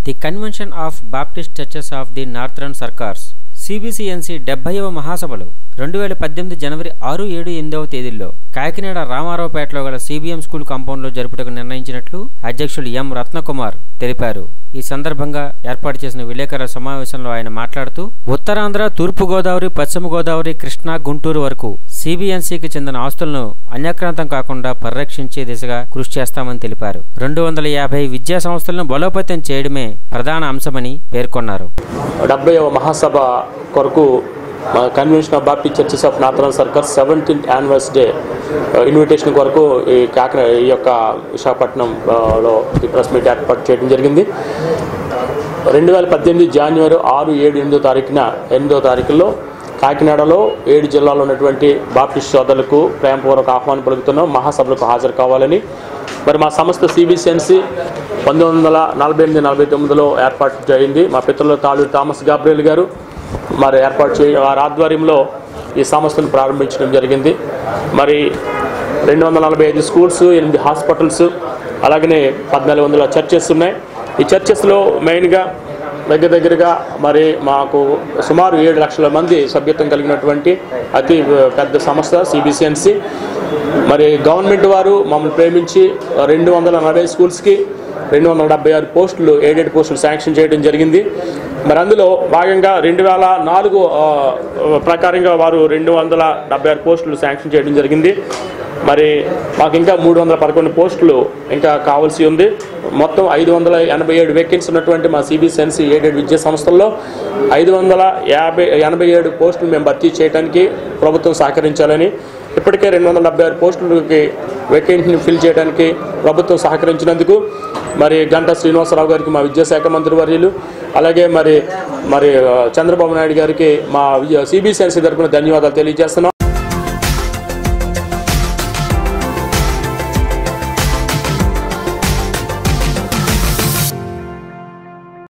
the convention of Baptist churches of the northern circars CBCNC డెబ్బైవ మహాసభలు రెండు వేల పద్దెనిమిది జనవరి ఆరు ఏడు ఎనిమిదవ తేదీల్లో కాకినాడ రామారావుపేటలో గల సిబిఎం స్కూల్ కాంపౌండ్లో జరుపుటకు నిర్ణయించినట్లు అధ్యక్షులు ఎం రత్నకుమార్ తెలిపారు ఈ సందర్భంగా ఏర్పాటు చేసిన విలేకరుల సమావేశంలో ఆయన మాట్లాడుతూ ఉత్తరాంధ్ర తూర్పు గోదావరి పశ్చిమ గోదావరి కృష్ణా గుంటూరు వరకు సిబిఎన్సికి చెందిన ఆస్తులను అన్యక్రాంతం కాకుండా పరిరక్షించే దిశగా కృషి చేస్తామని తెలిపారు రెండు వందల యాభై విద్యా సంస్థలను బలోపేతం చేయడమే ప్రధాన అంశమని పేర్కొన్నారు డెబ్బైవ మహాసభ కొరకు మా convention of Baptist churches of northern circle seventeenth anniversary invitation కొరకు ఈ కాకినాడ ఈ యొక్క విశాఖపట్నం ఆ, లో ఈ ప్రెస్ మీట్ ఏర్పాటు చేయడం జరిగింది రెండు వేల పద్దెనిమిది జనవరి ఆరు ఏడు ఎనిమిదో తారీఖున ఎనిమిదో తారీఖుల్లో కాకినాడలో ఏడు జిల్లాలో ఉన్నటువంటి బాప్టిస్ట్ సోదరులకు ప్రేమపూర్వక ఆహ్వానం పలుకుతున్నాం మహాసభలకు హాజరు కావాలని మరి మా సంస్థ సిబిసిఎన్సి పంతొమ్మిది వందల నలభై ఎనిమిది నలభై తొమ్మిదిలో ఏర్పాటు జరిగింది మా పితృల తాళు థామస్ గాబ్రియల్ గారు మరి ఏర్పాటు చే వారి ఆధ్వర్యంలో ఈ సంస్థను ప్రారంభించడం జరిగింది మరి రెండు వందల నలభై ఐదు స్కూల్స్ ఎనిమిది హాస్పిటల్స్ అలాగనే పద్నాలుగు వందల చర్చెస్ ఉన్నాయి ఈ చర్చెస్లో మెయిన్గా దగ్గర దగ్గరగా మరి మాకు సుమారు ఏడు లక్షల మంది సభ్యత్వం కలిగినటువంటి అతి పెద్ద సంస్థ సిబిసిఎన్సి మరి గవర్నమెంట్ వారు మమ్మల్ని ప్రేమించి రెండు వందల నలభై స్కూల్స్కి రెండు వందల డెబ్బై ఆరు పోస్టులు ఎయిడెడ్ పోస్టులు శాంక్షన్ చేయడం జరిగింది మరి అందులో భాగంగా రెండు వేల నాలుగు ఆ, ప్రకారంగా వారు రెండు వందల డెబ్బై ఆరు పోస్టులు శాంక్షన్ చేయడం జరిగింది మరి మాకు ఇంకా మూడు వందల పదకొండు పోస్టులు ఇంకా కావాల్సి ఉంది మొత్తం ఐదు వందల ఎనభై ఏడు వేకెన్సీ ఉన్నటువంటి మా సిబిసిఎన్సి ఎయిడెడ్ విద్యా సంస్థల్లో ఐదు వందల యాభై ఎనభై ఏడు పోస్టులు మేము భర్తీ చేయడానికి ప్రభుత్వం సహకరించాలని ఇప్పటికే రెండు వందల డెబ్బై ఆరు పోస్టులకి వేకెన్సీని ఫిల్ చేయడానికి ప్రభుత్వం సహకరించినందుకు మరి గంటా శ్రీనివాసరావు గారికి మా విద్యాశాఖ మంత్రి వర్యులు అలాగే మరి మరి ఆ, చంద్రబాబు నాయుడు గారికి మా సిబిసిఎన్సీ తరపున ధన్యవాదాలు తెలియజేస్తున్నాం